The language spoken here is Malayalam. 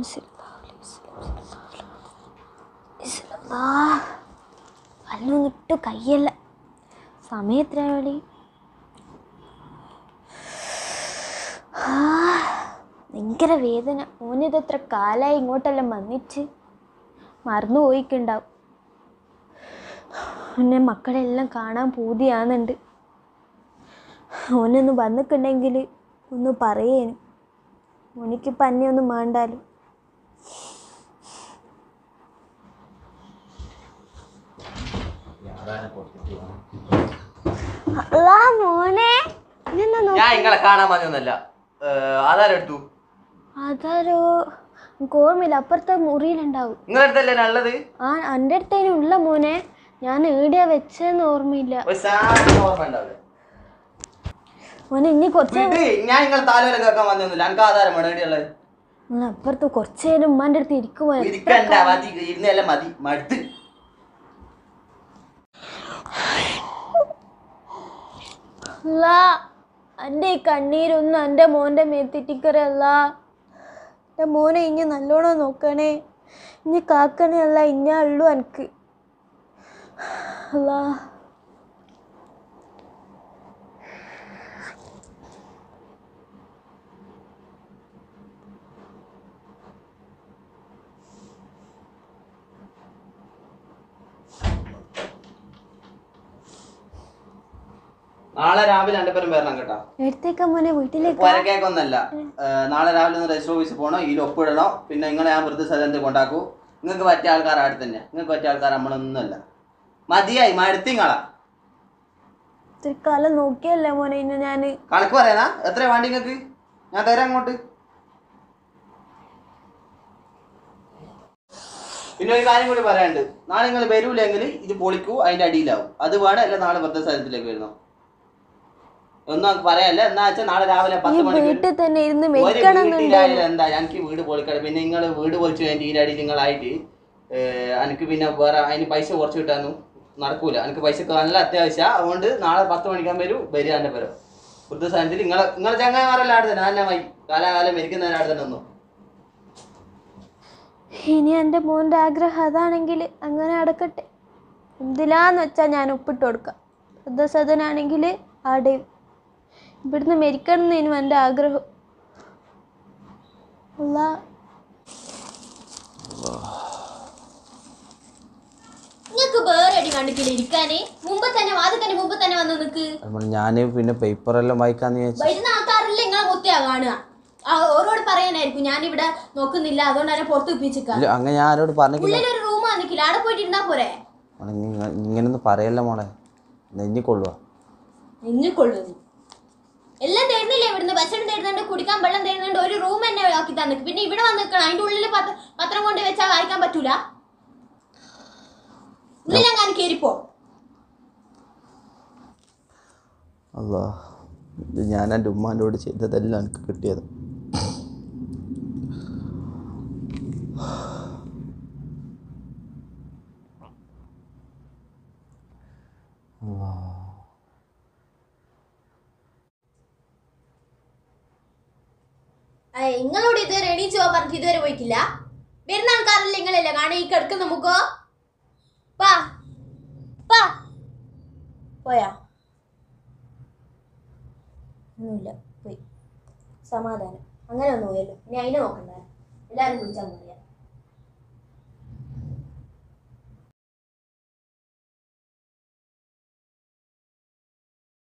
അല്ലൊന്നിട്ട് കയ്യല്ല സമയത്ര വേളി ഭയങ്കര വേദന ഓനിത് എത്ര കാലായി ഇങ്ങോട്ടെല്ലാം വന്നിട്ട് മറന്നു പോയിക്കുണ്ടാവും പിന്നെ മക്കളെല്ലാം കാണാൻ പൂതിയാന്നുണ്ട് ഓനൊന്ന് വന്നിട്ടുണ്ടെങ്കിൽ ഒന്ന് പറയേനു ഓനിക്ക് പന്നിയൊന്നും വേണ്ടാലും അല്ലാ മോനെ ഇതെന്നാ നോ ഞാൻ നിങ്ങളെ കാണാൻ വന്നൊന്നല്ല ആധാരം അതാരോ എനിക്ക് ഓർമ്മയില്ല അപ്പുറത്തെ മുറിയിലുണ്ടാവും നിങ്ങളുടെ അടുത്തല്ലേ ഞാൻ ഉള്ളത് ആ എൻ്റെ അടുത്തേനും ഉള്ള മോനെ ഞാൻ എവിടെയാ വെച്ചതെന്ന് ഓർമ്മയില്ല ഒരു സാധനം ഓർമ്മ ഉണ്ടാവില്ല മോനെ ഇനി കുറച്ച് വിട് ഞാൻ നിങ്ങളെ താലോല കേൾക്കാൻ വന്നൊന്നുമില്ല എനിക്ക് ആധാരം വേണം എവിടെയുള്ളത് മോനെ അപ്പുറത്ത് കുറച്ച് നേരം ഉമ്മാൻ്റെ അടുത്ത് ഇരിക്കുമോ ഇരിക്കണ്ട മതി ഇരുന്നല്ല മതി മടുത്ത് അല്ല എൻ്റെ ഈ കണ്ണീരൊന്നും എൻ്റെ മോൻ്റെ മേത്തിട്ടിക്കറല്ല എൻ്റെ മോനെ ഇനി നല്ലോണം നോക്കണേ ഇനി കാക്കണേ അല്ല ഇഞ്ഞാ ഉള്ളൂ എനിക്ക് അല്ലാ നാളെ രാവിലെ എൻ്റെ പേരും വരണം കേട്ടോ എടുത്തേക്കാ മോനെ വീട്ടിലേക്ക് പുരക്കേക്കൊന്നല്ല നാളെ രാവിലെ ഒന്ന് രജിസ്റ്റർ ഓഫീസിൽ പോകണം ഇതിൽ ഒപ്പിടണം പിന്നെ നിങ്ങളെ ഞാൻ വൃദ്ധസദനത്തിൽ കൊണ്ടാക്കൂ നിങ്ങൾക്ക് പറ്റിയ ആൾക്കാർ അവിടെ തന്നെ നിങ്ങൾക്ക് പറ്റിയ ആൾക്കാർ നമ്മളൊന്നുമല്ല മതിയായി മടുത്തിങ്ങളാ ഇത്തിരി കാലം നോക്കിയല്ലേ മോനെ ഇന്ന് ഞാൻ കണക്ക് പറയാനാ എത്ര വേണ്ടി നിങ്ങൾക്ക് ഞാൻ തരാം അങ്ങോട്ട് പിന്നെ ഒരു കാര്യം കൂടി പറയാനുണ്ട് നാളെ നിങ്ങൾ വരൂലെങ്കിൽ ഇത് പൊളിക്കൂ അതിന്റെ അടിയിലാവും അത് വേണം അല്ല നാളെ വൃദ്ധസദനത്തിലേക്ക് വരുന്നു ഒന്നും നമുക്ക് പറയാല്ല എന്നാ വെച്ചാൽ നാളെ രാവിലെ ഈ പത്ത് മണിക്ക് വീട്ടിൽ തന്നെ ഇരുന്ന് ഒരു വെക്കണം വീട്ടിലായാലും എന്താ എനിക്ക് വീട് പൊളിക്കണം പിന്നെ നിങ്ങൾ വീട് പൊളിച്ചു കഴിഞ്ഞിട്ട് ഈരാടി നിങ്ങളായിട്ട് എനിക്ക് പിന്നെ വേറെ അതിന് പൈസ കുറച്ച് കിട്ടാനും നടക്കൂല എനിക്ക് പൈസ നല്ല അത്യാവശ്യം അതുകൊണ്ട് നാളെ പത്ത് മണിക്കാൻ വരും വരിക എൻ്റെ പേരും വൃദ്ധസ്ഥാനത്തിൽ നിങ്ങളെ നിങ്ങളെ ചങ്ങായിമാരെല്ലാം ആടെ തന്നെ തന്നെ വൈ കാലാകാലം മരിക്കുന്നതിന് ആടെ തന്നെ ഒന്നും ഇനി എൻ്റെ മോൻ്റെ ആഗ്രഹം അതാണെങ്കിൽ അങ്ങനെ അടക്കട്ടെ എന്തിലാന്ന് വെച്ചാൽ ഞാൻ ഒപ്പിട്ട് കൊടുക്കാം വൃദ്ധസദനാണെങ്കിൽ ആടെയും ഇവിടുന്ന് മരിക്കണം എന്നേനും എൻ്റെ ആഗ്രഹം അല്ല നിങ്ങൾക്ക് വേറെ അടി കണ്ടിട്ടില്ല ഇരിക്കാന് മുമ്പ് തന്നെ വാതിക്കന്റെ മുമ്പ് തന്നെ വന്ന് നിക്ക് ഞാൻ പിന്നെ പേപ്പറെല്ലാം വായിക്കാന്ന് വിചാരിച്ചു വരുന്ന ആൾക്കാരെല്ലാം നിങ്ങളെ മുത്തിയാ കാണുക ആ, ഓരോട് പറയാനായിരിക്കും ഞാനിവിടെ നോക്കുന്നില്ല അതുകൊണ്ട് തന്നെ പുറത്ത് വെപ്പിച്ചിക്കാം ഇല്ല അങ്ങനെ ഞാൻ ആരോട് പറഞ്ഞിട്ടില്ല ഉള്ളിലൊരു റൂമാ നിക്കില്ല അവിടെ പോയിട്ട് ഇരുന്നാ പോരെ മോളെ ഇങ്ങ- ഇങ്ങനൊന്നും പറയല്ല മോളെ നെഞ്ഞിക്കൊള്ളുക നിന്നിക്കൊള്ളുന്നു എല്ലാം തരുന്നില്ല ഇവിടുന്ന് ഭക്ഷണം തരുന്നുണ്ട് കുടിക്കാൻ വെള്ളം തരുന്നുണ്ട് ഒരു റൂം തന്നെ ആക്കി തന്നിക്ക് പിന്നെ ഇവിടെ വന്ന് നിൽക്കണം അതിന്റെ ഉള്ളിൽ പത്ര- പത്രം കൊണ്ട് വെച്ചാൽ വായിക്കാൻ പറ്റൂല ഉള്ളിലെങ്ങാനും കയറിപ്പോ അല്ലാ ഇത് ഞാൻ എൻ്റെ ഉമ്മാൻ്റോട് ചെയ്തതെല്ലാം എനിക്ക് കിട്ടിയത് ഏയ്, നിങ്ങളോട് ഇതുവരെ എണീച്ചു പോകാൻ പറഞ്ഞിട്ട് ഇതുവരെ പോയിട്ടില്ല വരുന്ന ആൾക്കാരല്ലേ നിങ്ങളല്ലേ കാണാൻ ഈ കിടക്കുന്ന മുഖോ പാ പാ പോയാ ഒന്നുമില്ല പോയി സമാധാനം അങ്ങനെ ഒന്നും പോയല്ലോ ഇനി അതിനെ നോക്കണ്ട എല്ലാവരും വിളിച്ചാൽ മതി